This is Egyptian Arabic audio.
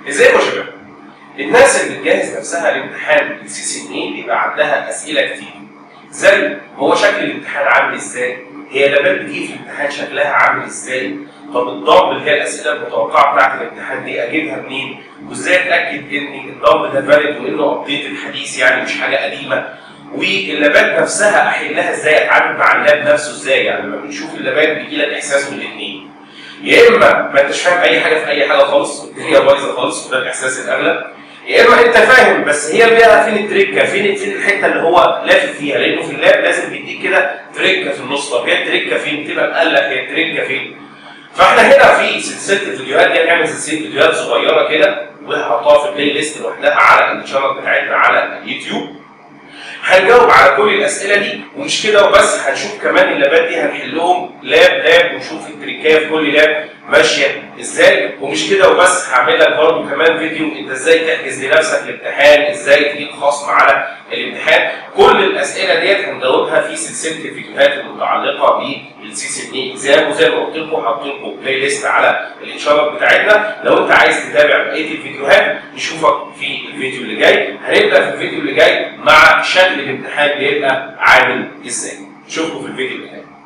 ازيكم يا شباب؟ الناس اللي بتجهز نفسها لامتحان السي سي ان اي بيبقى عندها اسئله كتير. زي هو شكل الامتحان عامل ازاي؟ هي لابات بتيجي في الامتحان شكلها عامل ازاي؟ طب الضرب اللي هي الاسئله المتوقعه بتاعت الامتحان دي اجيبها منين؟ وازاي اتاكد ان الضرب ده فاليد وانه ابديت الحديث يعني مش حاجه قديمه؟ واللابات نفسها احلها ازاي؟ اتعامل مع اللاب نفسه ازاي؟ يعني لما بنشوف اللابات بيجي لك احساس من الاثنين. يا اما ما انتش فاهم اي حاجه في اي حاجه خالص والدنيا بايظه خالص وده الاحساس الاغلب يا اما انت فاهم بس هي فيها فين التريكه فين فين الحته اللي هو لافف فيها لانه في اللاب لازم بيديك كده تريكه في النص طب هي التريكه فين تبقى مقلق هي التريكه فين فاحنا هنا في سلسله الفيديوهات دي هنعمل سلسله فيديوهات صغيره كده وهحطها في البلاي ليست لوحدها على الشانل بتاعتنا على اليوتيوب هنجاوب على كل الاسئله دي ومش كده وبس هنشوف كمان اللابات دي هنحلهم لاب لاب ونشوف التريكايه في كل لاب ماشيه ازاي ومش كده وبس هعمل لك برضه كمان فيديو انت ازاي تحجز لنفسك الامتحان ازاي تجيب خصم على الامتحان كل الاسئله ديت هنجاوبها في سلسله الفيديوهات المتعلقه بالسي سي ان اي اكزام وزي ما قلت لكم حاطط لكم بلاي ليست على الانشارات بتاعتنا لو انت عايز تتابع بقيه الفيديوهات نشوفك في الفيديو اللي جاي هنبدا في الفيديو اللي جاي مع شكل الامتحان بيبقى عامل ازاي نشوفكم في الفيديو اللي جاي